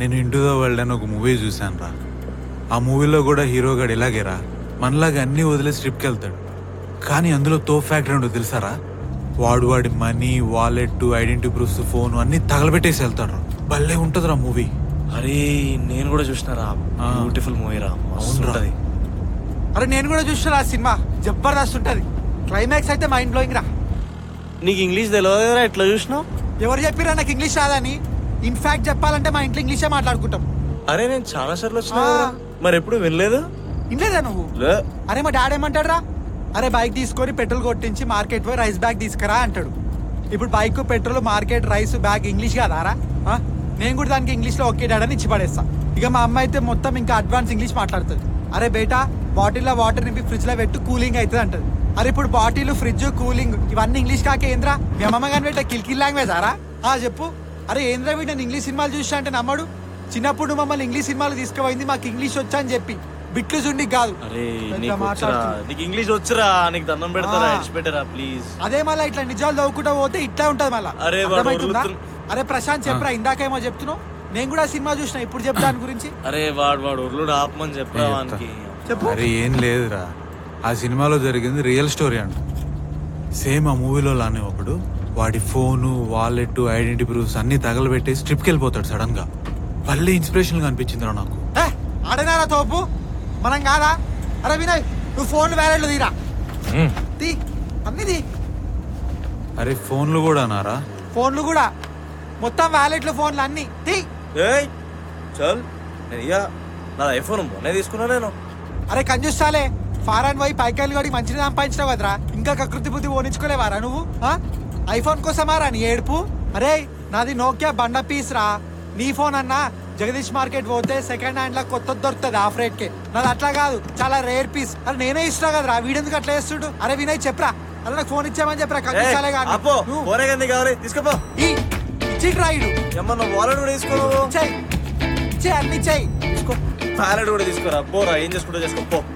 నేను into the world అని ఒక మూవీ చూశాను రా ఆ మూవీలో కూడా హీరో గడు ఇలాగేరా మనలాగా అన్ని వదిలేసి ట్రిప్కి వెళ్తాడు కానీ అందులో తో ఫ్యాక్టరీ ఉండదు తెలుసారా వాడు వాడి money wallet identity proofs phone అన్ని తగలబెట్టేసి వెళ్తాడు భలే ఉంటుందిరా మూవీ అరే నేను కూడా చూసినారా ఆ. బ్యూటిఫుల్ మూవీ రా మస్తు అవునురా. ఉంటది అరే నేను కూడా చూస్తున్నా ఆ సినిమా జబర్దస్త్ ఉంటది క్లైమాక్స్ అయితే మైండ్ బ్లోయింగ్ రా నీకు ఇంగ్లీష్ తెలియదు కదా ఎట్లా చూసినావు ఎవరు చెప్పిరా నాకు ఇంగ్లీష్ రాదని ఇన్ఫాక్ట్ చెప్పాలంటే మా ఇంట్లో ఇంగ్లీషే మాట్లాడుకుంటాం అరే నేను చాలా సార్లు వచ్చినా ఆ. కదా. మరి ఎప్పుడు వినలేదు ఇంట్లేదా నువ్వు లే అరే మా డాడీ ఏమంటాడు రా అరే బైక్ తీసుకొని పెట్రోల్ కొట్టించి మార్కెట్ పోయి రైస్ బ్యాగ్ తీసుకురా అంటాడు ఇప్పుడు bike petrol market rice bag English కాదా రా ఆ? నేను కూడా దానికి ఇంగ్లీష్ లో ఒకే డాడీ అని ఇచ్చి పడేస్తా ఇక మా అమ్మ అయితే మొత్తం ఇంకా అడ్వాన్స్ ఇంగ్లీష్ మాట్లాడుతుంది అరే బేటా బాటిల్లో వాటర్ నింపి ఫ్రిడ్జ్ లో పెట్టు కూలింగ్ అవుతుంది అంటది అరే ఇప్పుడు బాటిల్ ఫ్రిడ్జ్ కూలింగ్ ఇవన్నీ ఇంగ్లీష్ కాక ఏంద్రా మీ అమ్మమ్మ కానీ పెట్టే కిల్కిల్ లాంగ్వేజ్ ఆరా ఆ చెప్పు అరే ఏంద్రా వీడు నేను ఇంగ్లీష్ సినిమాలు చూసా అంటే నమ్మడు చిన్నప్పుడు నువ్వు మమ్మల్ని ఇంగ్లీష్ సినిమాలు తీసుకుపోయింది మాకు ఇంగ్లీష్ వచ్చా అని చెప్పి బిట్లు జుండి కాదు అరే పెద్ద నీకు వచ్చురా మాట్లాడుతున్నావు. నీకు ఇంగ్లీష్ వచ్చురా నీకు దండం పెడతారా ఆ. ఇచ్చి పెట్టరా ప్లీజ్ అదే మళ్ళీ ఇట్లా నిజాలు చదువుకుంటా పోతే ఇట్లా ఉంటది మళ్ళా అరే వాడు అర్థమవుతుందా? వదులుతున్న- అరే ప్రశాంత్ చెప్పరా ఇందాకేమో చెప్తున్నావు నేను కూడా సినిమా చూసిన ఇప్పుడు చెప్తా దాని గురించి అరే వాడు వాడు ఉర్లుడు ఆపమని చెప్పరా నేను వానికి చెప్పు అరే ఏం లేదురా ఆ సినిమాలో జరిగింది రియల్ స్టోరీ అంట సేమ్ ఆ మూవీలో లానే ఒకడు వాడి ఫోను వాలెట్ ఐడెంటిటీ ప్రూఫ్స్ అన్ని తగలబెట్టేసి ట్రిప్కి వెళ్ళిపోతాడు సడన్ గా మళ్ళీ ఇన్స్పిరేషన్ గా అనిపించిందిరా నాకు ఏ, ఆడనారా తోపు మనం కాదా అరే వినయ్ నువ్వు ఫోన్ వ్యాలెట్లు తీరా తీ అన్ని తీ అరే ఫోన్లు కూడా నారా ఫోన్లు కూడా మొత్తం వ్యాలెట్లు ఫోన్లు అన్ని తీ ఏయ్ చల్ నేను ఇయ్యా నా ఐఫోన్ మొన్నే తీసుకున్నా నేను అరే కంజూస్తాలే ఫారాన్ పోయి పైకాయలు గడి మంచిని సంపాదించినావు కదరా ఇంకా కకృతి బుద్ధి ఓనించుకోలేవారా నువ్వు ఆ? ఐఫోన్ కోసమారా నీ ఏడుపు అరే నాది నోకియా బండ పీస్ రా నీ ఫోన్ అన్నా జగదీష్ మార్కెట్ పోతే సెకండ్ హ్యాండ్ లో కొత్త దొరుకుతుంది ఆఫ్ రేట్ కి నాది అట్లా కాదు చాలా రేర్ పీస్ అరే నేనే ఇస్తున్నా కదరా వీడెందుకు అట్లా వేస్తుడు అరే వినయ్ చెప్పరా అరే నాకు ఫోన్ ఇచ్చామని చెప్పరా కంజూస్తాలే ఏయ్, కానీ ఆపో నువ్వు ఫోనే కదా నీకు కావాలి తీసుకోపో ఈ ఇచ్చి రాయుడు ఏమన్నా వాలెట్ కూడా తీసుకో చెయ్యి చెయ్యి అన్ని చెయ్యి తీసుకో వాలెట్ కూడా తీసుకోరా పోరా ఏం చేసుకుంటా చేసుకో పో